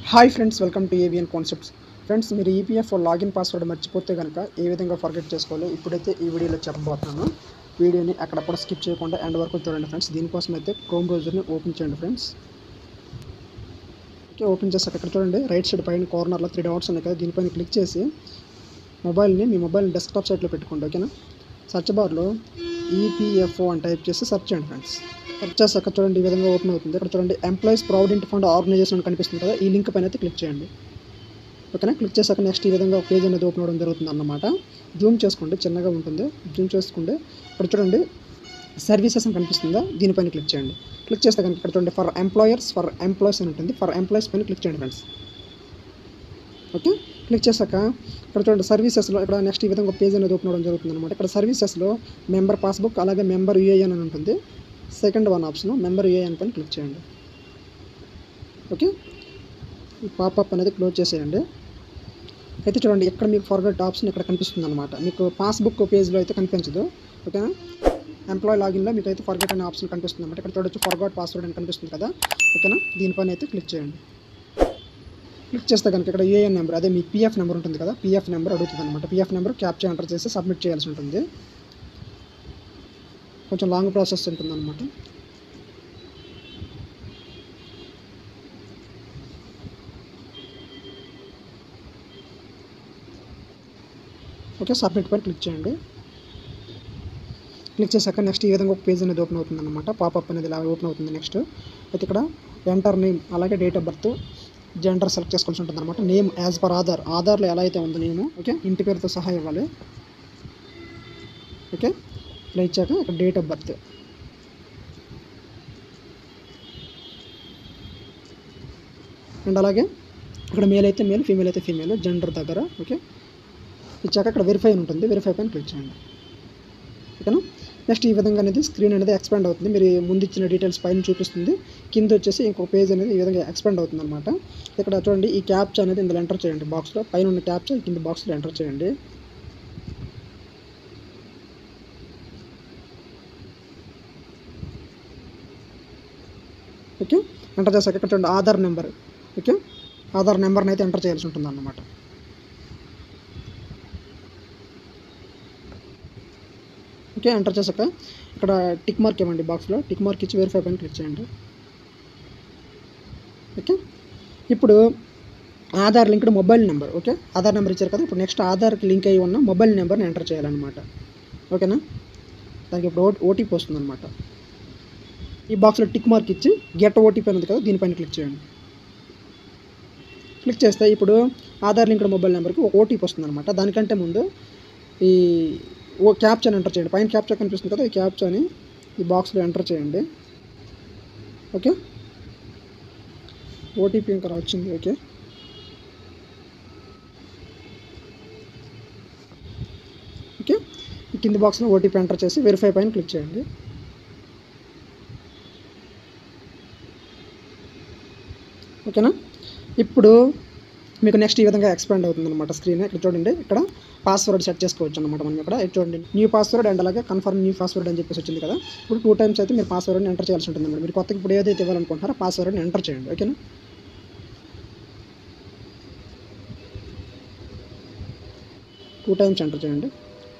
hi friends welcome to AVN concepts friends మీరు EPF login password మర్చిపోతే కనుక ఏ విధంగా ఫర్గెట్ చేసుకోవాలో ఇప్పుడైతే ఈ వీడియోలో చెప్పబోతున్నాను వీడియోని అక్కడ కూడా స్కిప్ చేయకుండా ఎండ్ వరకు చూడండి ఫ్రెండ్స్ దీనికోసం అయితే క్రోమ్ బ్రౌజర్ని ఓపెన్ చేయండి ఫ్రెండ్స్ ఓకే ఓపెన్ చేసాక ఇక్కడ చూడండి రైట్ సైడ్ పైన కార్నర్లో త్రీ డాట్స్ ఉన్నాయి కదా దీనిపైన క్లిక్ చేసి మొబైల్ని మీ మొబైల్ డెస్క్టాప్ సైట్లో పెట్టుకోండి ఓకేనా సెర్చ్ బార్లో ఈపీఎఫ్ఓ అని టైప్ చేసి సెర్చ్ చేయండి ఫ్రెండ్స్ సెర్చ్ చేసాక చూడండి ఈ విధంగా ఓపెన్ అవుతుంది ఇక్కడ చూడండి ఎంప్లాయీస్ ప్రావిడెంట్ ఫండ్ ఆర్గనైజేషన్ అని కనిపిస్తుంది కదా ఈ లింక్ పైన అయితే క్లిక్ చేయండి ఓకేనా క్లిక్ చేశాక నెక్స్ట్ ఈ విధంగా పేజ్ అనేది ఓపెన్ అవ్వడం జరుగుతుంది అన్నమాట జూమ్ చేసుకోండి చిన్నగా ఉంటుంది జూమ్ చేసుకుంటే ఇక్కడ చూడండి సర్వీసెస్ అని కనిపిస్తుందా దీనిపైన క్లిక్ చేయండి క్లిక్ చేస్తే కనుక ఇక్కడ చూడండి ఫర్ ఎంప్లాయర్స్ ఫర్ ఎంప్లాయీస్ అని ఉంటుంది ఫర్ ఎంప్లాయీస్ పైన క్లిక్ చేయండి ఫ్రెండ్స్ ఓకే క్లిక్ చేశాక ఇక్కడ చూడండి సర్వీసెస్లో ఇక్కడ నెక్స్ట్ ఈ విధంగా పేజ్ అనేది ఓపెన్ అవ్వడం జరుగుతుంది అనమాట ఇక్కడ సర్వీసెస్లో మెంబర్ పాస్బుక్ అలాగే మెంబర్ యూఏఎన్ అని ఉంటుంది second one option member UAN పైన క్లిక్ చేయండి ఓకే ఈ పాపప్ అనేది క్లోజ్ చేసేయండి అయితే చూడండి ఇక్కడ మీకు ఫార్వర్డ్ ఆప్షన్ ఇక్కడ కనిపిస్తుంది అనమాట మీకు పాస్బుక్ పేజ్లో అయితే కనిపించదు ఓకేనా ఎంప్లాయ్ లాగిన్లో మీకు అయితే ఫర్గెట్ అనే ఆప్షన్ కనిపిస్తుంది అనమాట ఇక్కడ చూడొచ్చు ఫర్గాట్ పాస్వర్డ్ అని కనిపిస్తుంది కదా ఓకేనా దీనిపైన అయితే క్లిక్ చేయండి క్లిక్ చేస్తే కనుక ఇక్కడ ఏఎన్ నెంబర్ అదే మీ పీఎఫ్ నెంబర్ ఉంటుంది కదా పీఎఫ్ నెంబర్ అడుగుతుంది అనమాట పీఎఫ్ నెంబర్ క్యాప్చర్ ఎంటర్ చేసి సబ్మిట్ చేయాల్సి ఉంటుంది కొంచెం లాంగ్ ప్రాసెస్ ఉంటుంది అనమాట ఓకే సబ్మిట్ పైన క్లిక్ చేయండి క్లిక్ చేశాక నెక్స్ట్ ఈ విధంగా ఒక పేజ్ అనేది ఓపెన్ అవుతుంది అనమాట పాపప్ అనేది ఇలా ఓపెన్ అవుతుంది నెక్స్ట్ అయితే ఇక్కడ ఎంటర్ నేమ్ అలాగే date of birth gender select చేసుకోవాల్సి ఉంటుంది అనమాట నేమ్ యాజ్ పర్ ఆధార్ ఆధార్లో ఎలా అయితే ఉందో నేము ఓకే ఇంటి పేరుతో సహా ఇవ్వాలి ఓకే ఇలా ఇచ్చాక ఇక్కడ డేట్ ఆఫ్ బర్త్ అండ్ అలాగే ఇక్కడ మేల్ అయితే మేల్ ఫీమేల్ అయితే ఫీమేల్ జెండర్ దగ్గర ఓకే ఇచ్చాక ఇక్కడ వెరిఫై అని ఉంటుంది వెరిఫై పైన క్లిక్ చేయండి ఓకేనా నెక్స్ట్ ఈ విధంగా అనేది స్క్రీన్ అనేది ఎక్స్పాండ్ అవుతుంది మీరు ముందు ఇచ్చిన డీటెయిల్స్ పైన చూపిస్తుంది కింద వచ్చేసి ఇంకొక పేజ్ అనేది ఈ విధంగా ఎక్స్పాండ్ అవుతుంది అనమాట ఇక్కడ చూడండి ఈ క్యాప్చా అనేది ఇందులో ఎంటర్ చేయండి బాక్స్లో పైన ఉన్న క్యాప్చా కింద బాక్స్లో ఎంటర్ చేయండి ఓకే ఎంటర్ చేశాక ఇక్కడ చూడండి ఆధార్ నెంబర్ ఓకే ఆధార్ నెంబర్ని అయితే ఎంటర్ చేయాల్సి ఉంటుంది అన్నమాట ఓకే ఎంటర్ చేశాక ఇక్కడ టిక్ మార్క్ ఇవ్వండి బాక్స్లో టిక్ మార్క్ ఇచ్చి వెరిఫై పైన క్లిక్ చేయండి ఓకే ఇప్పుడు Aadhaar linked mobile number okay Aadhaar number ఇచ్చారు కదా ఇప్పుడు నెక్స్ట్ ఆధార్కి లింక్ అయ్యి ఉన్న మొబైల్ నెంబర్ని ఎంటర్ చేయాలన్నమాట ఓకేనా దానికి ఇప్పుడు ఓటీపీ వస్తుంది అనమాట ఈ బాక్స్లో టిక్ మార్క్ ఇచ్చి గెట్ ఓటీపీ ఉంది కదా దీనిపైన క్లిక్ చేయండి క్లిక్ చేస్తే ఇప్పుడు ఆధార్ లింక్డ్ మొబైల్ నెంబర్కి ఒక ఓటీపీ వస్తుంది అనమాట దానికంటే ముందు ఈ ఓ క్యాప్చాని ఎంటర్ చేయండి పైన క్యాప్చా కనిపిస్తుంది కదా ఈ క్యాప్చాని ఈ బాక్స్లో ఎంటర్ చేయండి ఓకే ఓటీపీ ఇంకా వచ్చింది ఓకే ఓకే ఈ కింది బాక్స్లో ఓటీపీ ఎంటర్ చేసి వెరిఫై పైన క్లిక్ చేయండి ఓకేనా ఇప్పుడు మీకు నెక్స్ట్ ఈ విధంగా ఎక్స్పాండ్ అవుతుంది అనమాట స్క్రీన్ ఇక్కడ చూడండి ఇక్కడ పాస్వర్డ్ సెట్ చేసుకోవచ్చు అనమాట మనం ఇక్కడ ఇక్కడ చూడండి న్యూ పాస్వర్డ్ అండ్ అలాగే కన్ఫర్మ్ న్యూ పాస్వర్డ్ అని చెప్పేసి వచ్చింది కదా ఇప్పుడు టూ టైమ్స్ అయితే మీరు పాస్వర్డ్ని ఎంటర్ చేయాల్సి ఉంటుంది అనమాట మీరు కొత్తగా ఇప్పుడు ఏదైతే ఇవ్వాలనుకుంటున్నారో పాస్వర్డ్ని ఎంటర్ చేయండి ఓకేనా టూ టైమ్స్ ఎంటర్ చేయండి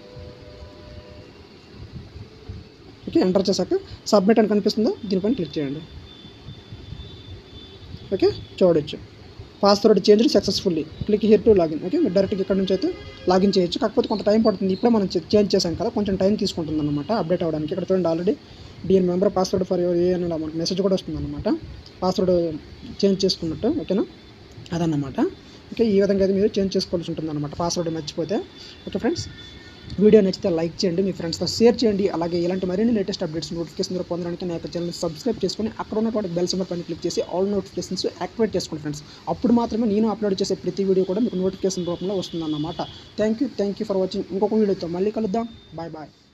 ఓకే ఎంటర్ చేశాక సబ్మిట్ అని కనిపిస్తుందో దీనిపైన క్లిక్ చేయండి ఓకే చూడొచ్చు password change successfully click here to login okay మీరు డైరెక్ట్గా ఇక్కడ నుంచి అయితే లాగిన్ చేయొచ్చు కాకపోతే కొంత టైం పడుతుంది ఇప్పుడే మనం చేంజ్ చేసాం కదా కొంచెం టైం తీసుకుంటుంది అనమాట అప్డేట్ అవ్వడానికి ఇక్కడ చూడండి ఆల్రెడీ డిఎన్ మెంబర్ పాస్వర్డ్ ఫర్ యువర్ ఏ అని మనకి మెసేజ్ కూడా వస్తుంది అనమాట పాస్వర్డ్ చేంజ్ చేసుకున్నట్టు ఓకేనా అదన్నమాట ఓకే ఈ విధంగా అయితే మీరు చేంజ్ చేసుకోవాల్సి ఉంటుంది అనమాట పాస్వర్డ్ మర్చిపోతే ఓకే ఫ్రెండ్స్ వీడియో నచ్చితే లైక్ చేయండి మీ ఫ్రెండ్స్తో షేర్ చేయండి అలాగే ఇలాంటి మరిన్ని లేటెస్ట్ అప్డేట్స్ నోటిఫికేషన్ ద్వారా పొందడానికి నా యొక్క ఛానల్ సబ్స్క్రైబ్ చేసుకొని అక్కడ ఉన్నటువంటి బెల్ సింబల్ పైన క్లిక్ చేసి ఆల్ నోటిఫికేషన్స్ యాక్టివేట్ చేసుకోండి ఫ్రెండ్స్ అప్పుడు మాత్రమే నేను అప్లోడ్ చేసే ప్రతి వీడియో కూడా మీకు నోటిఫికేషన్ రూపంలో వస్తుందన్నమాట thank you thank you for watching ఇంకొక వీడియోతో మళ్ళీ కలుద్దాం బాయ్ బాయ్